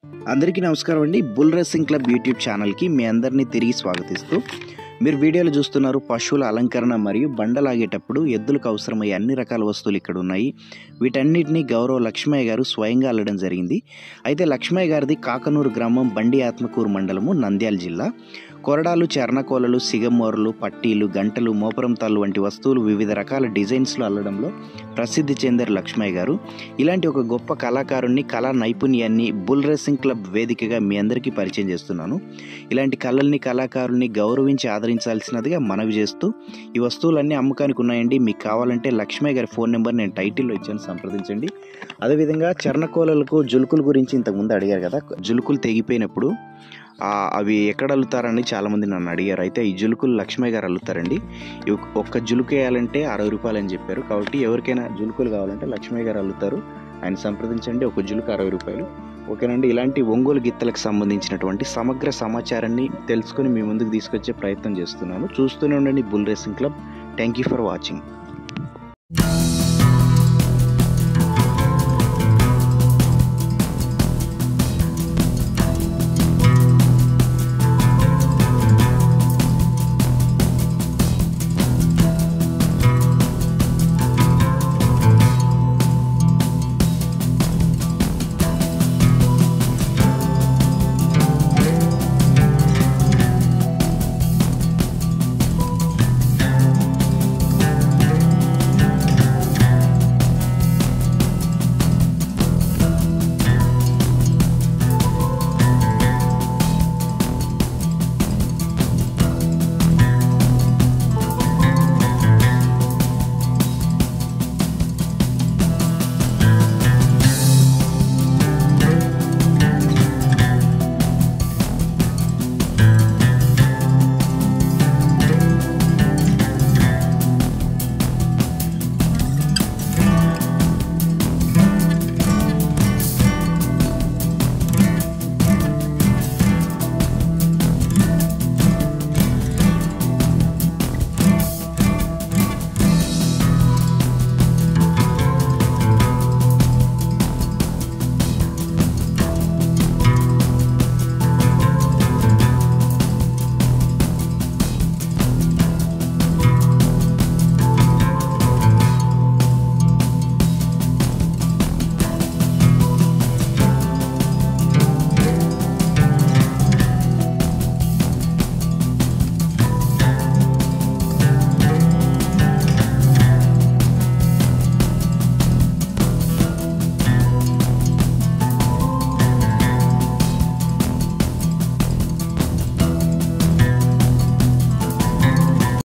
అందరికీ నమస్కారం అండి బుల్ రేసింగ్ క్లబ్ యూట్యూబ్ ఛానల్కి మీ అందరినీ తిరిగి స్వాగతిస్తూ మీరు వీడియోలు చూస్తున్నారు పశువుల అలంకరణ మరియు బండలాగేటప్పుడు ఎద్దులకు అవసరమయ్యే అన్ని రకాల వస్తువులు ఇక్కడ ఉన్నాయి వీటన్నిటిని గౌరవ లక్ష్మయ్య గారు స్వయంగా అల్లడం జరిగింది అయితే లక్ష్మయ్య గారిది కాకనూరు గ్రామం బండి ఆత్మకూరు మండలము నంద్యాల జిల్లా కొరడాలు చర్ణకోలలు సిగమోరలు పట్టీలు గంటలు మోపరం తాళ్ళు వంటి వస్తువులు వివిధ రకాల డిజైన్స్లో అల్లడంలో ప్రసిద్ధి చెందారు లక్ష్మయ్య గారు ఇలాంటి ఒక గొప్ప కళాకారుణ్ణి కళా నైపుణ్యాన్ని బుల్ రేసింగ్ క్లబ్ వేదికగా మీ అందరికీ పరిచయం చేస్తున్నాను ఇలాంటి కళల్ని కళాకారుల్ని గౌరవించి ఆదరించాల్సినదిగా మనవి చేస్తూ ఈ వస్తువులన్నీ అమ్మకానికి ఉన్నాయండి మీకు కావాలంటే లక్ష్మయ్య గారి ఫోన్ నెంబర్ నేను టైటిల్లో ఇచ్చాను సంప్రదించండి అదేవిధంగా చర్ణకోలలకు జులుకుల గురించి ఇంతకుముందు అడిగారు కదా జులుకులు తెగిపోయినప్పుడు ఆ, అవి ఎక్కడ అల్లుతారని చాలామంది నన్ను అడిగారు అయితే ఈ జులుకులు లక్ష్మయ్య గారు అల్లుతారండి ఇవి ఒక్క జులుకు వేయాలంటే అరవై రూపాయలు అని చెప్పారు కాబట్టి ఎవరికైనా జులుకులు కావాలంటే లక్ష్మయ్య గారు అల్లుతారు ఆయన సంప్రదించండి ఒక జులుకు అరవై రూపాయలు ఓకేనండి ఇలాంటి ఒంగోలు గిత్తలకు సంబంధించినటువంటి సమగ్ర సమాచారాన్ని తెలుసుకొని మీ ముందుకు తీసుకొచ్చే ప్రయత్నం చేస్తున్నాను చూస్తూనే ఉండండి Bull Racing Club thank you for watching